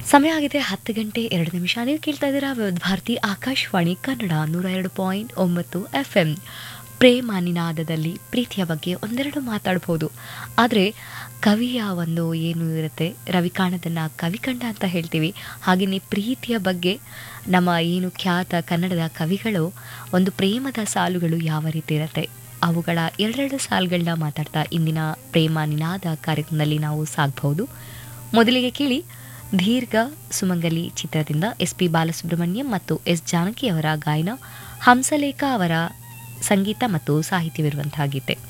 ಸಮಯ ಆಗಿದೆ ಹತ್ತು ಗಂಟೆ ಎರಡು ನಿಮಿಷ ನೀವು ಕೇಳ್ತಾ ಇದ್ದೀರಾ ವಿವಿಧ ಭಾರತಿ ಆಕಾಶವಾಣಿ ಕನ್ನಡ ನೂರ ಎರಡು ಪಾಯಿಂಟ್ ಒಂಬತ್ತು ಎಫ್ ಎಂ ಪ್ರೇಮ ನಿನಾದದಲ್ಲಿ ಪ್ರೀತಿಯ ಬಗ್ಗೆ ಒಂದೆರಡು ಮಾತಾಡ್ಬೋದು ಆದರೆ ಕವಿಯ ಒಂದು ಏನು ಇರುತ್ತೆ ರವಿಕಾಣದನ್ನು ಕವಿಕಂಡ ಅಂತ ಹೇಳ್ತೀವಿ ಹಾಗೆಯೇ ಪ್ರೀತಿಯ ಬಗ್ಗೆ ನಮ್ಮ ಏನು ಖ್ಯಾತ ಕನ್ನಡದ ಕವಿಗಳು ಒಂದು ಪ್ರೇಮದ ಸಾಲುಗಳು ಯಾವ ರೀತಿ ಇರುತ್ತೆ ಅವುಗಳ ಎರಡೆರಡು ಸಾಲುಗಳನ್ನ ಮಾತಾಡ್ತಾ ಇಂದಿನ ಪ್ರೇಮ ನಿನಾದ ಕಾರ್ಯಕ್ರಮದಲ್ಲಿ ನಾವು ಸಾಗಬಹುದು ಮೊದಲಿಗೆ ಕೇಳಿ ದೀರ್ಘ ಸುಮಂಗಲಿ ಚಿತ್ರದಿಂದ ಎಸ್ ಪಿ ಬಾಲಸುಬ್ರಹ್ಮಣ್ಯಂ ಮತ್ತು ಎಸ್ ಜಾನಕಿ ಅವರ ಗಾಯನ ಹಂಸಲೇಖ ಅವರ ಸಂಗೀತ ಮತ್ತು ಸಾಹಿತ್ಯವಿರುವಂತಹ ಗೀತೆ